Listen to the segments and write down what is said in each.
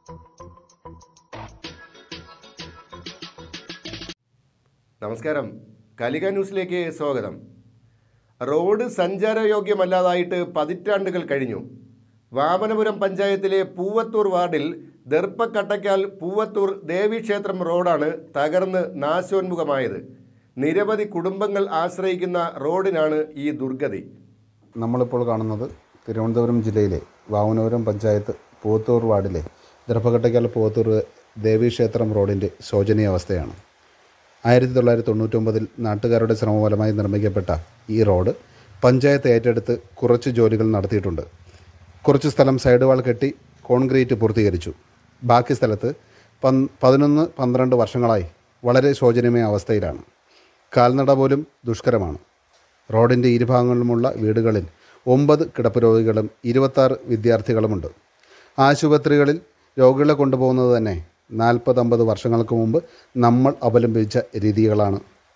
നമസ്കാരം കലിക ന്യൂസിലേക്ക് സ്വാഗതം റോഡ് സഞ്ചാരയോഗ്യമല്ലാതായിട്ട് പതിറ്റാണ്ടുകൾ കഴിഞ്ഞു വാമനപുരം പഞ്ചായത്തിലെ പൂവത്തൂർ വാർഡിൽ ദർപ്പക്കട്ടയ്ക്കാൽ പൂവത്തൂർ ദേവീക്ഷേത്രം റോഡാണ് തകർന്ന് നാശോന്മുഖമായത് നിരവധി കുടുംബങ്ങൾ ആശ്രയിക്കുന്ന റോഡിനാണ് ഈ ദുർഗതി നമ്മളിപ്പോൾ കാണുന്നത് തിരുവനന്തപുരം ജില്ലയിലെ വാവനപുരം പഞ്ചായത്ത് പൂവത്തൂർ വാർഡിലെ ദർഭകട്ടയ്ക്കൽ പൂവത്തൂർ ദേവീക്ഷേത്രം റോഡിൻ്റെ ശോചനീയാവസ്ഥയാണ് ആയിരത്തി തൊള്ളായിരത്തി തൊണ്ണൂറ്റൊമ്പതിൽ നാട്ടുകാരുടെ ശ്രമഫലമായി നിർമ്മിക്കപ്പെട്ട ഈ റോഡ് പഞ്ചായത്ത് ഏറ്റെടുത്ത് കുറച്ച് ജോലികൾ നടത്തിയിട്ടുണ്ട് കുറച്ച് സ്ഥലം സൈഡ് വാൾ കെട്ടി കോൺക്രീറ്റ് പൂർത്തീകരിച്ചു ബാക്കി സ്ഥലത്ത് പൻ പതിനൊന്ന് പന്ത്രണ്ട് വർഷങ്ങളായി വളരെ ശോചനീയമായ അവസ്ഥയിലാണ് കാൽനട പോലും ദുഷ്കരമാണ് റോഡിൻ്റെ ഇരുഭാഗങ്ങളിലുമുള്ള വീടുകളിൽ ഒമ്പത് കിടപ്പ് രോഗികളും ഇരുപത്താറ് വിദ്യാർത്ഥികളുമുണ്ട് ആശുപത്രികളിൽ രോഗികളെ കൊണ്ടുപോകുന്നത് തന്നെ നാൽപ്പത് അമ്പത് വർഷങ്ങൾക്ക് മുമ്പ് നമ്മൾ അവലംബിച്ച രീതികളാണ്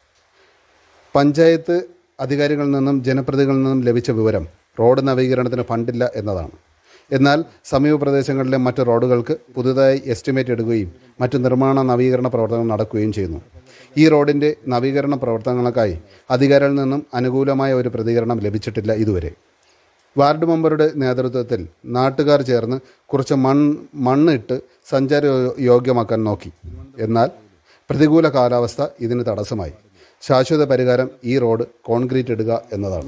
പഞ്ചായത്ത് അധികാരികളിൽ നിന്നും ജനപ്രതിനിധികളിൽ നിന്നും ലഭിച്ച വിവരം റോഡ് നവീകരണത്തിന് ഫണ്ടില്ല എന്നതാണ് എന്നാൽ സമീപ പ്രദേശങ്ങളിലെ മറ്റ് റോഡുകൾക്ക് പുതുതായി എസ്റ്റിമേറ്റ് എടുക്കുകയും മറ്റ് നിർമ്മാണ നവീകരണ പ്രവർത്തനങ്ങൾ നടക്കുകയും ചെയ്യുന്നു ഈ റോഡിൻ്റെ നവീകരണ പ്രവർത്തനങ്ങൾക്കായി അധികാരികളിൽ നിന്നും അനുകൂലമായ ഒരു പ്രതികരണം ലഭിച്ചിട്ടില്ല ഇതുവരെ വാർഡ് മെമ്പറുടെ നേതൃത്വത്തിൽ നാട്ടുകാർ ചേർന്ന് കുറച്ച് മൺ മണ്ണിട്ട് സഞ്ചാര യോ- യോഗ്യമാക്കാൻ നോക്കി എന്നാൽ പ്രതികൂല കാലാവസ്ഥ ഇതിന് തടസ്സമായി ശാശ്വത പരിഹാരം ഈ റോഡ് കോൺക്രീറ്റ് ഇടുക എന്നതാണ്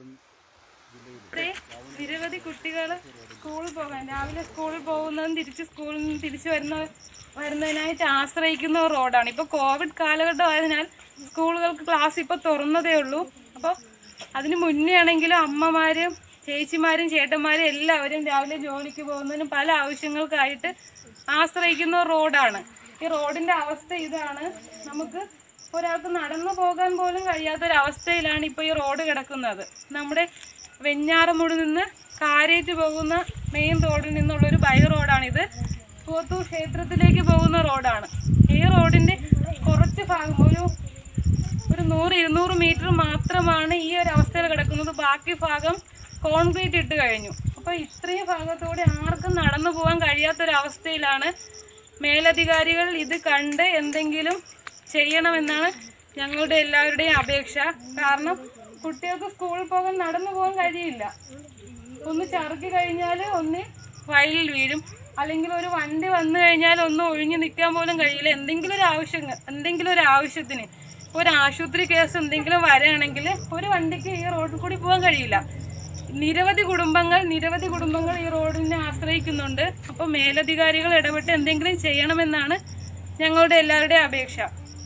ഇവിടെ നിരവധി കുട്ടികൾ സ്കൂളിൽ പോകാൻ രാവിലെ സ്കൂളിൽ പോകുന്നതും തിരിച്ച് സ്കൂളിൽ നിന്ന് തിരിച്ചു വരുന്ന വരുന്നതിനായിട്ട് ആശ്രയിക്കുന്ന ഒരു റോഡാണ് ഇപ്പൊ കോവിഡ് കാലഘട്ടം ആയതിനാൽ സ്കൂളുകൾക്ക് ക്ലാസ് ഇപ്പൊ തുറന്നതേ ഉള്ളൂ അപ്പോൾ അതിന് മുന്നേ ആണെങ്കിലും അമ്മമാരും ചേച്ചിമാരും ചേട്ടന്മാരും എല്ലാവരും രാവിലെ ജോലിക്ക് പോകുന്നതിനും പല ആവശ്യങ്ങൾക്കായിട്ട് ആശ്രയിക്കുന്ന ഒരു റോഡാണ് ഈ റോഡിന്റെ അവസ്ഥ ഇതാണ് നമുക്ക് ഒരാൾക്ക് നടന്നു പോകാൻ പോലും കഴിയാത്തൊരവസ്ഥയിലാണ് ഇപ്പൊ ഈ റോഡ് കിടക്കുന്നത് നമ്മുടെ വെഞ്ഞാറമൂട് നിന്ന് കാരേറ്റ് പോകുന്ന മെയിൻ റോഡിൽ നിന്നുള്ള ഒരു ബൈ റോഡാണിത് പോത്തൂർ ക്ഷേത്രത്തിലേക്ക് പോകുന്ന റോഡാണ് ഈ റോഡിന്റെ കുറച്ച് ഭാഗം ഒരു ഒരു നൂറ് ഇരുന്നൂറ് മീറ്റർ മാത്രമാണ് ഈ ഒരു അവസ്ഥയിൽ കിടക്കുന്നത് ബാക്കി ഭാഗം കോൺക്രീറ്റ് ഇട്ട് കഴിഞ്ഞു അപ്പൊ ഇത്രയും ഭാഗത്തൂടെ ആർക്കും നടന്നു പോകാൻ കഴിയാത്തൊരവസ്ഥയിലാണ് മേലധികാരികൾ ഇത് കണ്ട് എന്തെങ്കിലും ചെയ്യണമെന്നാണ് ഞങ്ങളുടെ എല്ലാവരുടെയും അപേക്ഷ കാരണം കുട്ടികൾക്ക് സ്കൂളിൽ പോകാൻ നടന്നു പോകാൻ കഴിയില്ല ഒന്ന് ചറുക്കി കഴിഞ്ഞാൽ ഒന്ന് വയലിൽ വീഴും അല്ലെങ്കിൽ ഒരു വണ്ടി വന്നു കഴിഞ്ഞാൽ ഒന്ന് ഒഴിഞ്ഞു നിൽക്കാൻ പോലും കഴിയില്ല എന്തെങ്കിലും ഒരു ആവശ്യം എന്തെങ്കിലും ഒരു ആവശ്യത്തിന് ഒരു ആശുപത്രി കേസ് എന്തെങ്കിലും വരികയാണെങ്കിൽ ഒരു വണ്ടിക്ക് ഈ റോഡിൽ കൂടി പോകാൻ കഴിയില്ല നിരവധി കുടുംബങ്ങൾ നിരവധി കുടുംബങ്ങൾ ഈ റോഡിനെ ആശ്രയിക്കുന്നുണ്ട് അപ്പോൾ മേലധികാരികൾ ഇടപെട്ട് എന്തെങ്കിലും ചെയ്യണമെന്നാണ് ഞങ്ങളുടെ എല്ലാവരുടെയും അപേക്ഷ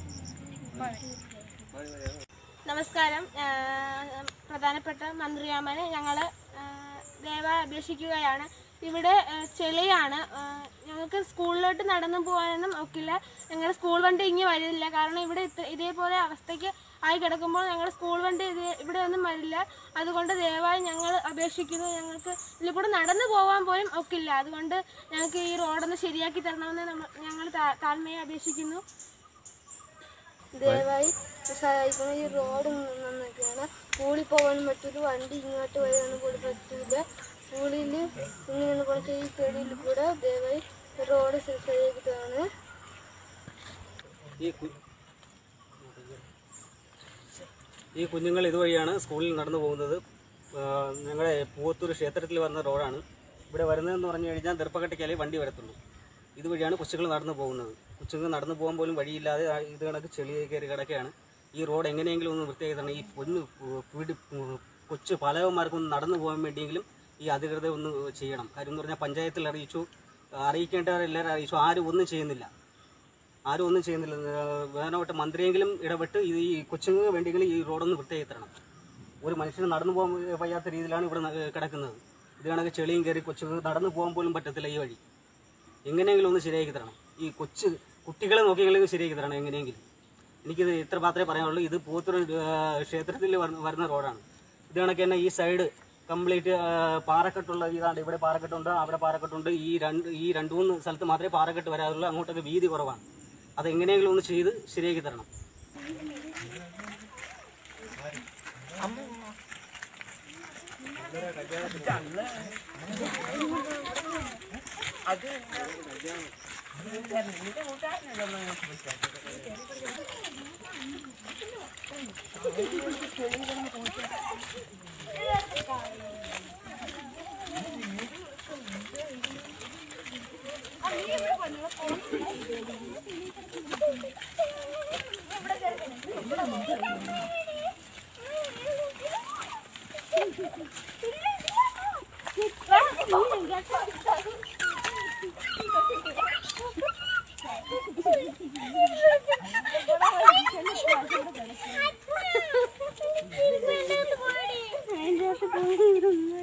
നമസ്കാരം ആ, പ്രധാനപ്പെട്ട മന്ത്രിയാമന് ഞങ്ങൾ ദയവായി അപേക്ഷിക്കുകയാണ് ഇവിടെ ആ, ചെളിയാണ് ആ, ഞങ്ങൾക്ക് സ്കൂളിലോട്ട് നടന്നു പോകാനൊന്നും ഒക്കില്ല ഞങ്ങളുടെ സ്കൂൾ വണ്ടി ഇങ്ങി വരില്ല കാരണം ഇവിടെ ഇത്ര ഇതേപോലെ അവസ്ഥയ്ക്ക് ആയി കിടക്കുമ്പോൾ ഞങ്ങളുടെ സ്കൂൾ വണ്ടി ഇത് ഇവിടെ ഒന്നും വരില്ല അതുകൊണ്ട് ദയവായി ഞങ്ങൾ അപേക്ഷിക്കുന്നു ഞങ്ങൾക്ക് ഇതിൽ കൂടെ നടന്നു പോകാൻ പോലും ഒക്കില്ല അതുകൊണ്ട് ഞങ്ങൾക്ക് ഈ റോഡൊന്ന് ശരിയാക്കി തരണമെന്ന് നമ്മൾ ഞങ്ങൾ താ- താഴ്മയെ അപേക്ഷിക്കുന്നു ദയവായി സഹായിക്കണം ഈ റോഡ് നന്നാക്കിയാണ് സ്കൂളിൽ പോകാൻ പറ്റൂല വണ്ടി ഇങ്ങോട്ട് വരാനും കൂടി പറ്റൂല സ്കൂളിൽ ഇങ്ങനെ കുറച്ച് ഈ ചെടിയിൽ കൂടെ ദയവായി റോഡ് ശരിയാക്കി തരാണ് ഈ കു- ഈ കുഞ്ഞുങ്ങൾ ഇതുവഴിയാണ് സ്കൂളിൽ നടന്നു പോകുന്നത് ആ, ഞങ്ങളുടെ പൂവത്തൂർ ക്ഷേത്രത്തിൽ വരുന്ന റോഡാണ് ഇവിടെ വരുന്നതെന്ന് പറഞ്ഞു കഴിഞ്ഞാൽ ദർപ്പക്കട്ടയ്ക്കാലേ വണ്ടി വരത്തുള്ളൂ ഇതുവഴിയാണ് കൊച്ചുങ്ങൾ നടന്നു പോകുന്നത് കൊച്ചുങ്ങൾ നടന്നു പോകാൻ പോലും വഴിയില്ലാതെ ആ ഇത് കണക്ക് ചെളി കയറി കിടക്കുകയാണ് ഈ റോഡ് എങ്ങനെയെങ്കിലും ഒന്ന് വൃത്തിയാക്കി ഈ പൊന്ന് വീട് കൊച്ചു പലവന്മാർക്കൊന്ന് നടന്നു പോകാൻ വേണ്ടിയെങ്കിലും ഈ അധികൃതർ ഒന്ന് ചെയ്യണം കാര്യം എന്ന് പറഞ്ഞാൽ പഞ്ചായത്തിൽ അറിയിച്ചു അറിയിക്കേണ്ടവരെല്ലാവരും അറിയിച്ചു ആരും ഒന്നും ചെയ്യുന്നില്ല ആരും ഒന്നും ചെയ്യുന്നില്ല ഏഹ് വേനോട്ട് മന്ത്രിയെങ്കിലും ഇടപെട്ട് ഇത് ഈ കൊച്ചുങ്ങൾക്ക് വേണ്ടിയെങ്കിലും ഈ റോഡൊന്ന് വൃത്തിയാക്കി തരണം ഒരു മനുഷ്യന് നടന്നു പോകാൻ വയ്യാത്ത രീതിയിലാണ് ഇവിടെ ന- കിടക്കുന്നത് ഇത് കണക്ക് ചെളിയും കയറി കൊച്ചുങ്ങൾക്ക് നടന്നു പോകാൻ പോലും പറ്റത്തില്ല ഈ വഴി എങ്ങനെയെങ്കിലും ഒന്ന് ശരിയാക്കി തരണം ഈ കൊച്ചു കുട്ടികളെ നോക്കിയെങ്കിലും ശരിയാക്കി തരണം എങ്ങനെയെങ്കിലും എനിക്കിത് ഇത്ര മാത്രമേ പറയാനുള്ളൂ ഇത് പൂത്തൂർ ഏഹ് ക്ഷേത്രത്തിൽ വരുന്ന വരുന്ന റോഡാണ് ഇത് കണക്ക് തന്നെ ഈ സൈഡ് കംപ്ലീറ്റ് പാറക്കെട്ടുള്ള ഇതാണ് ഇവിടെ പാറക്കെട്ടുണ്ട് അവിടെ പാറക്കെട്ടുണ്ട് ഈ രണ്ട് ഈ രണ്ട് മൂന്ന് സ്ഥലത്ത് മാത്രമേ പാറക്കെട്ട് വരാറുള്ളൂ അങ്ങോട്ടൊക്കെ വീതി കുറവാണ് അത് എങ്ങനെയെങ്കിലും ഒന്ന് ചെയ്ത് ശരിയാക്കി തരണം അതിൻ്റെ അകത്ത് പോയി